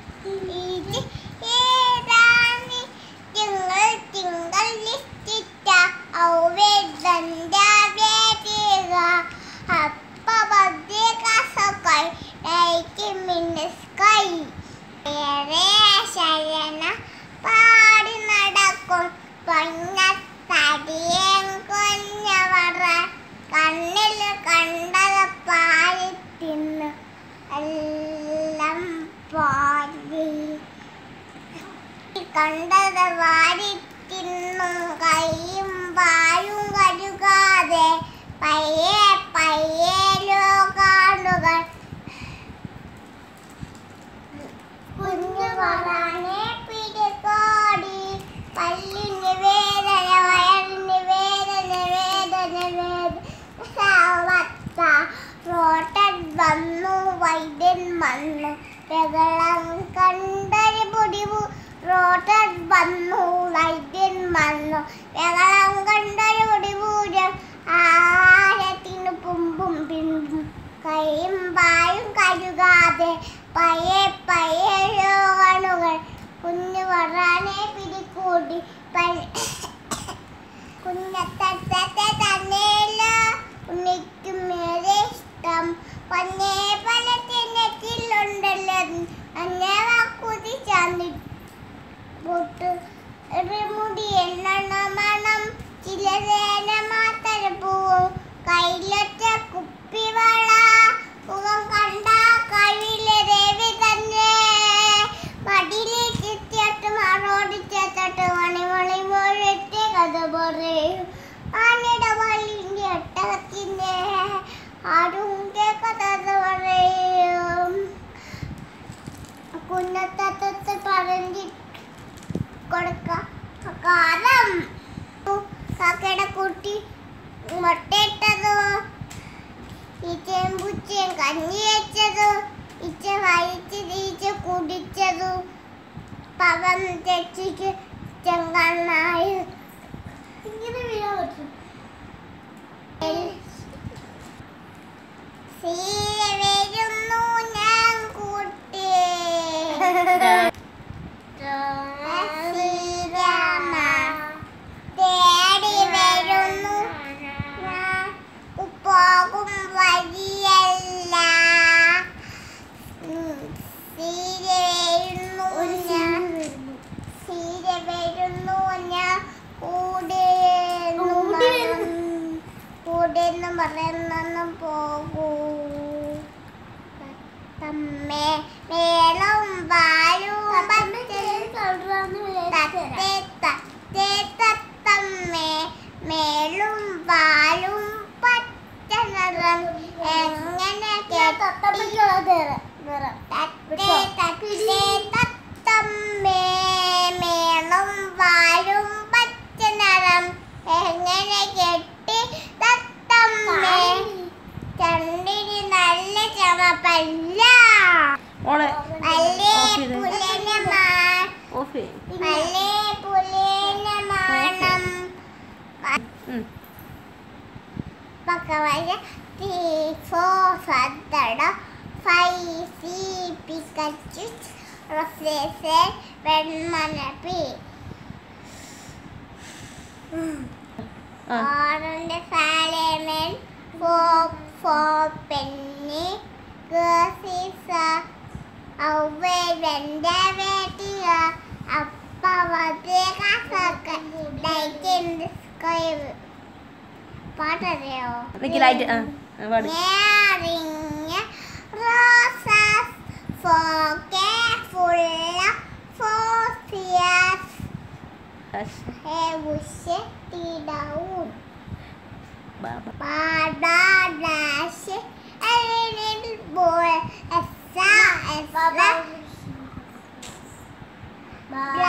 ഇത് ഏതാണ് തിങ്കൾ തിങ്കൾ ലിസ്റ്റിട്ട ഔവേദന്റെ വേദിക അപ്പ ബദ്ദേ കസക്കൈ ലൈറ്റ് മിന്നസ്കൈ ഏറെ ശരണ പാടി നടക്കും പൊന്നത്തടിയൻ കൊഞ്ഞവറ കണ്ണിൽ കണ്ടത് പാടി തിന്ന് എല്ലാം പാടി കണ്ടത് വാരി തിന്നും കൈയും വായും കരുകാതെ പയ്യെ പയ്യെ ലോകാണുകൾ കുഞ്ഞു പറയാനെ പിടികോടി പല്ലിന് വേദന വയറിന് വേദന വേദന വേദന സാവത്ത റോട്ടൻ വന്നു വൈദ്യൻ വന്നു രകളം കണ്ടൊരു പൊടിവു റോട്ടൻ വന്നു വൈദ്യൻ വന്നു രകളം കണ്ടൊരു പൊടിപൂരം ആരത്തിനു പുമ്പും പിമ്പും കൈയും വായും കഴുകാതെ പയ്യെ പയ്യെ രോഗണുകൾ കുഞ്ഞു വറാനെ പിടികൂടി കുഞ്ഞത്തെ തന്നെയല്ല ഉണ്ണിക്കും മേലെ ഇഷ്ടം പന്നേ പല തിന്നത്തിലുണ്ടല്ലോ അന്നേ വാക്കുതി ചാന്തി പൊട്ട് ഒരു മുടി എണ്ണ മണം ചിലതേന മാത്രം പോവും കയ്യിലൊറ്റ കുപ്പിവള മുഖം കണ്ട കഴിയിലെ ദേവി തന്നെ മടിയിലെ ചുറ്റിയിട്ട് മറോടി ചേത്തോട്ട് മണിമണി പോഴത്തെ കഥ പറയും ആനയുടെ വള്ളിൻ്റെ ഒട്ടകത്തിൻ്റെ ആടുന്റെ കഥ പറയും കുന്നത്തത്ത് പറഞ്ഞി കൊടുക്ക കാലം കാക്കയുടെ കുട്ടി മുട്ടയിട്ടതോ ഈച്ചയും പൂച്ചയും കഞ്ഞി വെച്ചതു ഈച്ച വഴിച്ചത് ഈച്ച കുടിച്ചതു പവൻ തെച്ചിക്ക് ചെങ്കണ്ണായി ഇങ്ങനെ വീഴാൻ പറ്റും സീര വരുന്നു ഞാൻ കൂട്ടി ശ്രീരാമ തേടി വരുന്നു ഞാൻ പോകും വഴിയല്ല ഉം, സീര വരുന്നു ഞാൻ സീര വരുന്നു ഞാൻ കൂടെ കൂടെ എന്ന് പറയുന്നു പോകൂ തമ്മേ മേളം വാലും തത്തേ തത്തേ തത്തമ്മേ മേലും വാലും പച്ച നിറം എങ്ങനെ തത്തേ തത്തേ തത്തമ്മേ മേളം വാലും പച്ച നിറം എങ്ങനെ കെട്ടി തത്തമ്മേ ചണ്ടിന് നല്ല ചമപ്പല്ല മോളെ അല്ലേ ഓഫ് ചെയ്തേ. പുലനെ മാ ഓഫ് ചെയ്യ്. അല്ലേ പുലനെ മാണം ഉം. പക്കവഴ ത്രീ ഫോർ സത്തട ഫൈവ് സി പിക്കച്ചു റൊസേസെ വെൺമനപ്പി ആ ഓറഞ്ച് സാലേമൻ ഫോർ ഫോർ പെന്നി ഗേസിസ ഔവേ വെന്റെ വേട്ടിയ അപ്പ വതേ കാസക്ക ലൈറ്റ് ഇൻ ദി സ്കൈ പാട്ടറിയോ നിക്ക് ലൈറ്റ് ആ ആ, പാട് Wearing roses for careful for fears. Hush. Hey, wish it down. ബാ, ബാ. Bada dash. A little boy. Essa, essa.